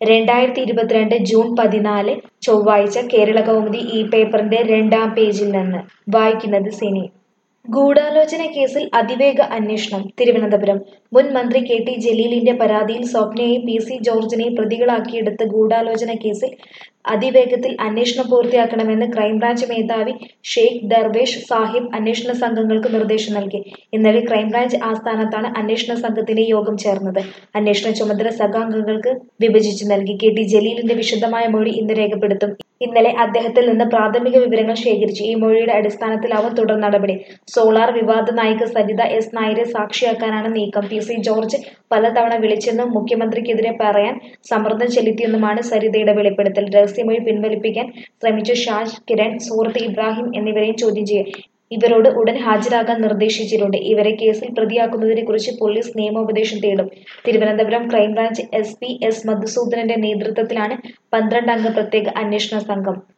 രണ്ടായിരത്തി ഇരുപത്തിരണ്ട് ജൂൺ പതിനാല് ചൊവ്വാഴ്ച കേരള കൗമുദി ഈ പേപ്പറിന്റെ രണ്ടാം പേജിൽ നിന്ന് വായിക്കുന്നത് സിനി ഗൂഢാലോചന കേസിൽ അതിവേഗ അന്വേഷണം തിരുവനന്തപുരം മുൻ മന്ത്രി കെ ടി ജലീലിന്റെ പരാതിയിൽ സ്വപ്നയെയും പി സി ജോർജിനെയും പ്രതികളാക്കിയെടുത്ത ഗൂഢാലോചന കേസിൽ അതിവേഗത്തിൽ അന്വേഷണം പൂർത്തിയാക്കണമെന്ന് ക്രൈംബ്രാഞ്ച് മേധാവി ഷെയ്ഖ് ദർവേഷ് സാഹിബ് അന്വേഷണ സംഘങ്ങൾക്ക് നിർദ്ദേശം നൽകി ഇന്നലെ ക്രൈംബ്രാഞ്ച് ആസ്ഥാനത്താണ് അന്വേഷണ സംഘത്തിന്റെ യോഗം ചേർന്നത് അന്വേഷണ ചുമതല സഭാംഗങ്ങൾക്ക് വിഭജിച്ചു നൽകി കെ ടി ജലീലിന്റെ വിശദമായ മൊഴി ഇന്ന് രേഖപ്പെടുത്തും ഇന്നലെ അദ്ദേഹത്തിൽ നിന്ന് പ്രാഥമിക വിവരങ്ങൾ ശേഖരിച്ചു ഈ മൊഴിയുടെ അടിസ്ഥാനത്തിലാവും തുടർ നടപടി സോളാർ വിവാദ നായിക സരിത എസ് നായരെ സാക്ഷിയാക്കാനാണ് നീക്കം പി സി ജോർജ് പലതവണ വിളിച്ചെന്നും മുഖ്യമന്ത്രിക്കെതിരെ പറയാൻ സമ്മർദ്ദം ചെലുത്തിയെന്നുമാണ് സരിതയുടെ വെളിപ്പെടുത്തൽ രഹസ്യമൊഴി പിൻവലിപ്പിക്കാൻ ശ്രമിച്ച ഷാജ് കിരൺ സുഹൃത്ത് ഇബ്രാഹിം എന്നിവരെയും ചോദ്യം ചെയ്യും ഇവരോട് ഉടൻ ഹാജരാകാൻ നിർദ്ദേശിച്ചിട്ടുണ്ട് ഇവരെ കേസിൽ പ്രതിയാക്കുന്നതിനെ കുറിച്ച് പോലീസ് നിയമോപദേശം തേടും Thiruvananthapuram crime branch S P S മധുസൂദനന്റെ നേതൃത്വത്തിലാണ് പന്ത്രണ്ടംഗ പ്രത്യേക അന്വേഷണ സംഘം